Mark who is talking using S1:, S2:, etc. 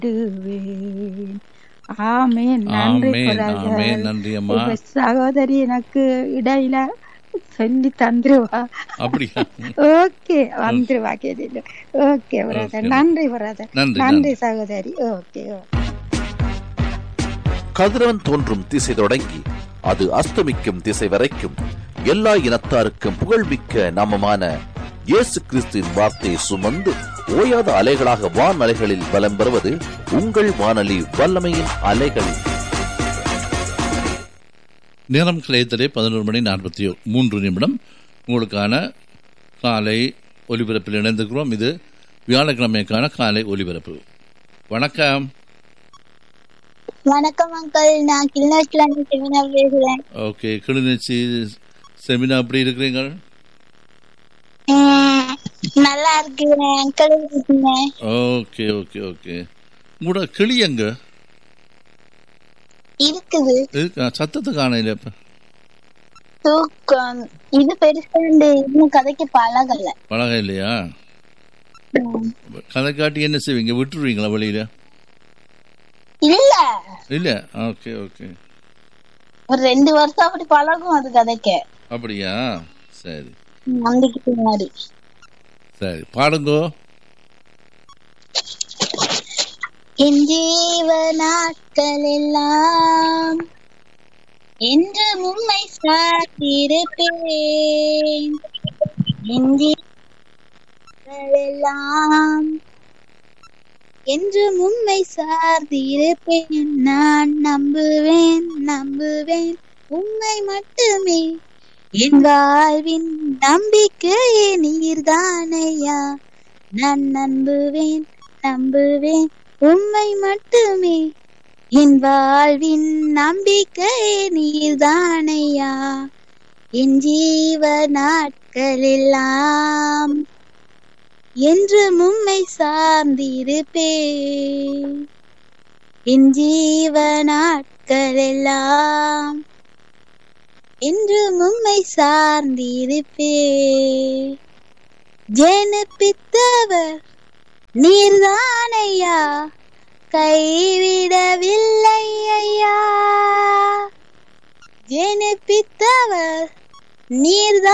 S1: விடுவேன் ஆமென் நன்றி
S2: ஆமென்
S1: brother.
S2: ஆமென் நன்றி அம்மா
S1: இப்ப சகோதரி எனக்கு இடையில சொல்லி தந்துருவா
S2: அப்படியா
S1: ஓகே வந்துருவா கேட்டு ஓகே பிரதர்
S2: Okay.
S1: நன்றி பிரதர்
S2: நன்றி நன்றி
S1: நன்றி சகோதரி ஓகே
S3: கதிரவன் தோன்றும் திசை தொடங்கி அது அஸ்தமிக்கும் திசை வரைக்கும் எல்லா இனத்தாருக்கும் புகழ்மிக்க நாமமான இயேசு கிறிஸ்துவின் வார்த்தையை சுமந்து ஓயாத அலைகளாக வான் அலைகளில் பலம் பெறுவது உங்கள் வானொலி வல்லமையின் அலைகள்
S2: நேரம் கிளையத்திலே பதினோரு மணி நாற்பத்தி மூன்று நிமிடம் உங்களுக்கான காலை ஒலிபரப்பில் இணைந்திருக்கிறோம் இது வியாழக்கிழமைக்கான காலை ஒலிபரப்பு வணக்கம்
S4: வணக்கம் அங்கிள் நான் கிளிநொச்சில இருந்து செமினா பேசுறேன்
S2: ஓகே கிளிநொச்சி செமினா எப்படி இருக்கிறீங்க
S4: உம், நல்லா இருக்கிறேன் அங்கிள் இருக்கேன்
S2: ஓகே ஓகே ஓகே உங்களோட கிளி எங்க
S4: இருக்குது
S2: இருக்கா சத்தத்தை காணையில இப்ப
S4: தூக்கம் இது பெருசாண்டு இன்னும் கதைக்கு பழகல
S2: பழக இல்லையா
S4: உம்.
S2: கதை காட்டி என்ன செய்வீங்க விட்டுருவீங்களா வெளியில
S4: இல்ல
S2: இல்ல ஓகே ஓகே
S4: ஒரு ரெண்டு வருஷம் அப்படி பழகும் அது கதைக்க
S2: அப்படியா சரி
S4: நம்பிக்கை பின்னாடி
S2: சரி பாடுங்கோ
S4: என் ஜீவ நாட்கள் எல்லாம் என்று உம்மை சாத்திருப்பேன் என் ஜீவங்கள் எல்லாம் என்று உம்மை சார்ந்திருப்பேன் நான் நம்புவேன் நம்புவேன் உம்மை மட்டுமே என் வாழ்வின் நம்பிக்கையே நீர்தானையா நான் நம்புவேன் நம்புவேன் உம்மை மட்டுமே என் வாழ்வின் நம்பிக்கை நீர்தானையா என் ஜீவ நாட்களெல்லாம் என்று உம்மை சார்ந்திருப்பேன் என் ஜீவ நாட்களெல்லாம் என்று உம்மை சார்ந்திருப்பேன் ஜெனப்பித்தவர் நீர்தானையா கைவிடவில்லை ஐயா ஜெனிப்பித்தவர் நீர்தான்